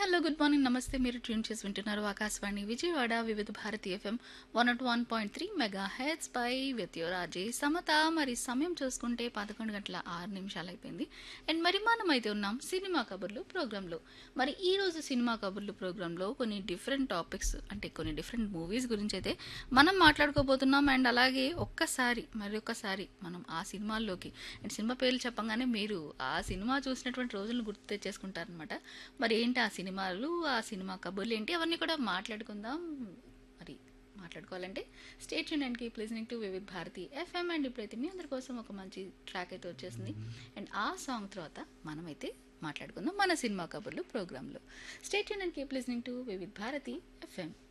hello good morning నమస్తే మీరు tune చేసి వింటున్నారు Akashvani Vijayawada Vividh Bharati FM one naught one point three mega heads పై విత్ యువర్ అజయ్ సమత మరి సమయం చూసుకుంటే పదకొండు గంటల ఆరు నిమిషాలు అయిపోయింది అండ్ మరి మనం అయితే ఉన్నాం సినిమా కబుర్లు ప్రోగ్రాంలో మరి ఈ రోజు సినిమా కబుర్లు ప్రోగ్రాంలో కొన్ని డిఫరెంట్ టాపిక్స్ అంటే కొన్ని డిఫరెంట్ మూవీస్ గురించి అయితే మనం మాట్లాడుకోబోతున్నాం అండ్ అలాగే ఒక్కసారి మరి ఒక్కసారి మనం ఆ సినిమాల్లోకి అండ్ సినిమా పేర్లు చెప్పంగానే మీరు ఆ సినిమా చూసినటువంటి రోజులను గుర్తు తెచ్చేసుకుంటారనమాట మరి ఏంటి ఆ సినిమాలు ఆ సినిమా కబుర్లు ఏంటి అవన్నీ కూడా మాట్లాడుకుందాం మరి మాట్లాడుకోవాలంటే స్టేట్ యూన్ and keep listening to Vividh Bharati FM and ఇప్పుడైతే మీ అందరి కోసం ఒక మంచి ట్రాక్ అయితే వచ్చేసింది అండ్ ఆ సాంగ్ తర్వాత మనమైతే మాట్లాడుకుందాం మన సినిమా కబుర్లు ప్రోగ్రాంలో స్టేట్ యూన్ and keep listening to Vividh Bharati FM